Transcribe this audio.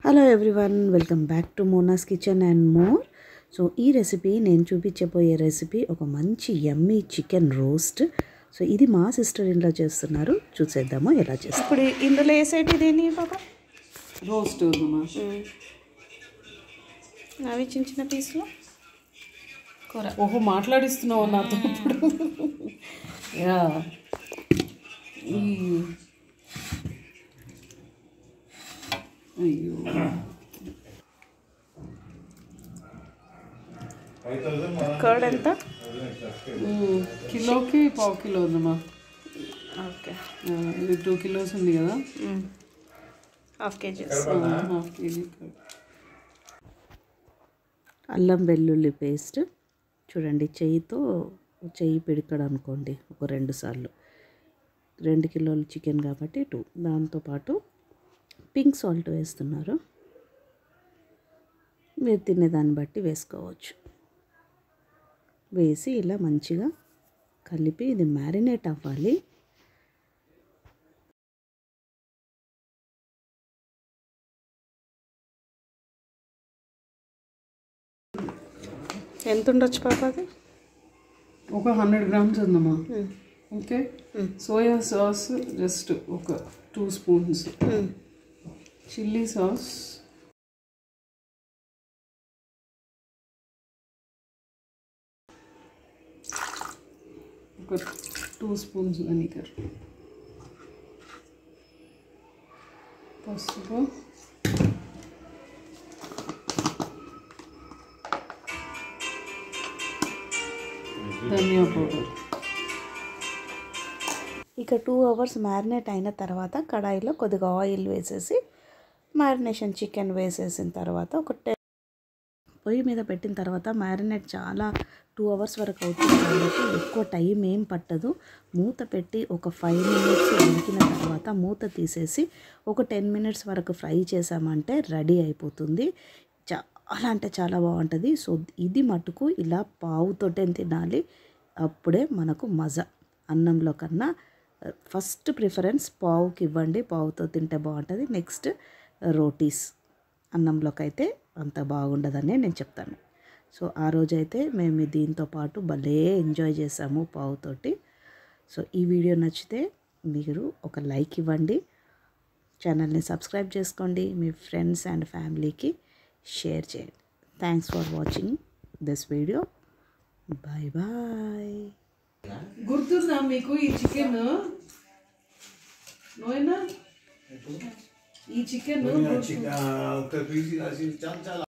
Hello everyone welcome back to Mona's kitchen and more so ఈ recipe నేను చూపించబోయే recipe ఒక మంచి యమ్మీ చికెన్ రోస్ట్ సో ఇది మా సిస్టర్ ఇంట్లో చేస్తున్నారు చూసేద్దాము ఎలా చేస్తారు ఇప్పుడు ఇందులో వేసేటిది ఏంటి పాప రోస్ట్ ఉందమ్మా అవి చిన్న చిన్న పీసులు కూర ఓహో మాట్లాడిస్తున్నావు నాతో ఇప్పుడు యా ఈ అయ్యో కర్డ్ ఎంత మ్మ్. కిలోకి పావు కిలో ఉందమ్మా ఓకే ఆ, ఇది టూ కిలోస్ ఉంది కదా హాఫ్ కేజీస్ ఆ, హాఫ్ కేజీ అల్లం వెల్లుల్లి పేస్ట్ చూడండి చెయ్యితో చెయ్యి పిడికడు అనుకోండి ఒక రెండు సార్లు రెండు కిలోలు చికెన్ కాబట్టి టూ దాంతోపాటు పింక్ సాల్ట్ వేస్తున్నారు మీరు తినేదాన్ని బట్టి వేసుకోవచ్చు వేసి ఇలా మంచిగా కలిపి ఇది మ్యారినేట్ అవ్వాలి ఎంత ఉండొచ్చు పాప అది ఒక హండ్రెడ్ గ్రామ్స్ ఉందమ్మా ఓకే సోయా సాస్ జస్ట్ ఒక టూ స్పూన్స్ చిల్లీ సాస్ ఒక టూ స్పూన్స్ వెనిగర్ పసుపు ధనియా పౌడర్ ఇక టూ అవర్స్ మ్యారినేట్ అయిన తర్వాత కడాయిలో కొద్దిగా ఆయిల్ వేసేసి మ్యారినేషన్ చికెన్ వేసేసిన తర్వాత ఒక టెన్ పొయ్యి మీద పెట్టిన తర్వాత మ్యారినేట్ చాలా టూ అవర్స్ వరకు అవుతుంది కాబట్టి ఎక్కువ టైం ఏం పట్టదు మూత పెట్టి ఒక ఫైవ్ మినిట్స్ ఉడికిన తర్వాత మూత తీసేసి ఒక టెన్ మినిట్స్ వరకు ఫ్రై చేసామంటే రెడీ అయిపోతుంది చాలా అంటే చాలా బాగుంటుంది సో ఇది మటుకు ఇలా పావుతోటే తినాలి అప్పుడే మనకు మజా అన్నంలో కన్నా ఫస్ట్ ప్రిఫరెన్స్ పావుకి ఇవ్వండి పావుతో తింటే బాగుంటుంది నెక్స్ట్ రోటీస్ అన్నంలోకి అయితే అంత బాగుండదని నేను చెప్తాను సో ఆ రోజైతే మేము దీంతో పాటు భలే ఎంజాయ్ చేసాము పావుతోటి సో ఈ వీడియో నచ్చితే మీరు ఒక లైక్ ఇవ్వండి ఛానల్ని సబ్స్క్రైబ్ చేసుకోండి మీ ఫ్రెండ్స్ అండ్ ఫ్యామిలీకి షేర్ చేయండి thanks for watching this video bye bye గుర్తుందా మీకు ఈ చికెన్ నోయినా ఈ చికెన్ ఒక పీస్ చాలా